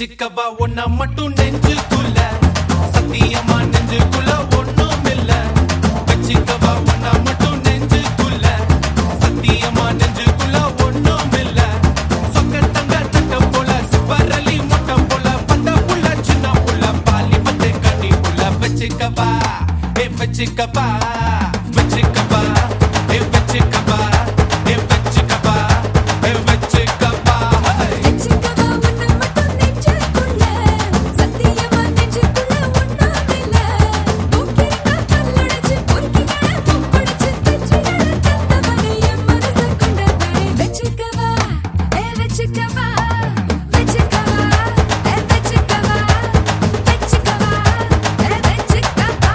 வச்சுக்கவா ஒன்ன மட்டும் நெஞ்சுக்குள்ள சத்தியமா நெஞ்சுக்குள்ள ஒண்ணும் இல்ல வச்சுக்கவா ஒன்ன மட்டும் நெஞ்சுக்குள்ள சத்தியமா நெஞ்சுக்குள்ள ஒண்ணும் இல்ல சொக்க தங்க தட்ட போல சிவரலி மொட்டை போல பட்ட புள்ள சின்ன புள்ள பாலி பத்து கண்ணி புள்ள வச்சுக்கவா ஏ வச்சுக்கவா வச்சுக்கவா ஏ வச்சுக்கவா ஏ வச்சுக்கவா ஏ வச்சுக்கவா வெச்சுக்கவா உன்னை மட்டும் நெஞ்சுக்குள்ள சத்தியமா நெஞ்சுக்குள்ள ஒண்ணாமில்ல போக்கிருந்தா கல்லடைச்சு பொறுக்கிகளை பொப்படிச்சு தெச்சுகளை தந்தவனை என் மனச கொண்டவனை வெச்சுக்கவா ஏ வெச்சுக்கவா வெச்சுக்கவா ஏ வெச்சுக்கவா வெச்சுக்கவா ஏ வெச்சுக்கவா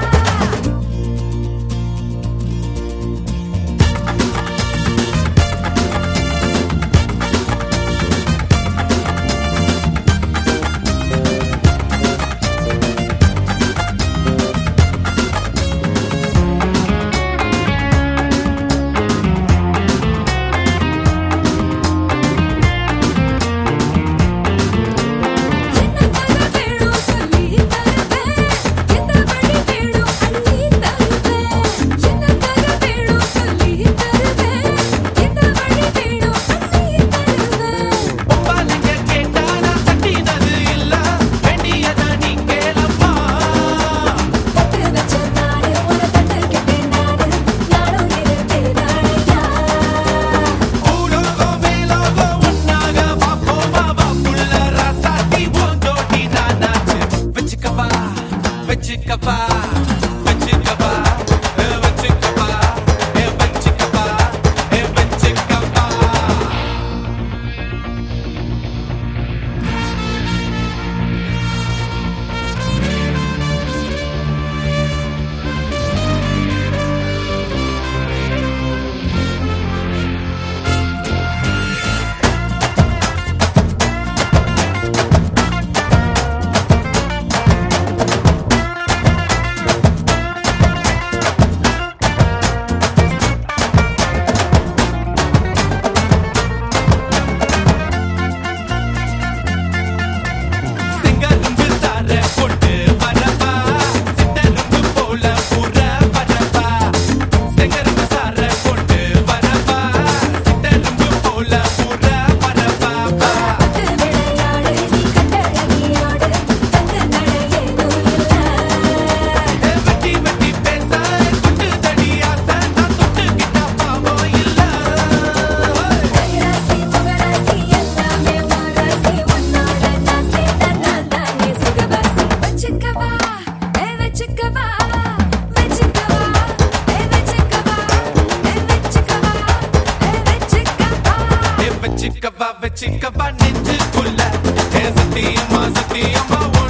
என்ன கதை வேணும் சொல்லி தருவேன் எந்த வழி வேணும் அள்ளி தருவேன் என்ன கதை வேணும் சொல்லி தருவேன் எந்த வழி வேணும் அள்ளி தருவேன் ஒப்பாலங்க கேட்டா நான் தட்டினது இல்ல வேண்டியதா நீ கேளப்பா பட்டு வச்ச நாடு உன தட்டு கேட்டேன் நாடு நானும் இருப்பேன் நாளையா ஊரோகோ மேலோகோ ஒன்னாக பாப்போமா பாப்புள்ள ராசாத்தி போஞ்சோட்டி நானாச்சு வச்சுக்கவா வச்சுக்கவா வச்சுக்கவா ஏ வச்சுக்கவா ஏ வச்சுக்கவா ஏ வச்சுக்கவா சிங்கரும்பு சார கொண்டு வரவா சித்தரும்பு போல புற வரவா சிங்கரும்பு சார கொண்டு வரவா சித்தரும்பு போல புற வரவா பட்டு விளையாடு நீ கட்டழகியோடு தங்க நடை ஏதும் இல்லை வெட்டி வெட்டி பேச குட்டு தடி ஆசை நான் தொட்டுக்கிட்ட பாவம் இல்ல கைராசி புகழாசி எல்லாமே வாராசி உன்னோட நான் சேர்ந்த நான் தானே சுகவாசி வச்சுக்கவா ஏ வச்சுக்கவா வச்சுக்கவா ஏ வச்சுக்கவா ஏ வச்சுக்கவா ஏ வச்சுக்கவா ஏ வச்சுக்கவா வச்சுக்கவா நெஞ்சுக்குள்ள ஏ சத்தியமா சத்தியமா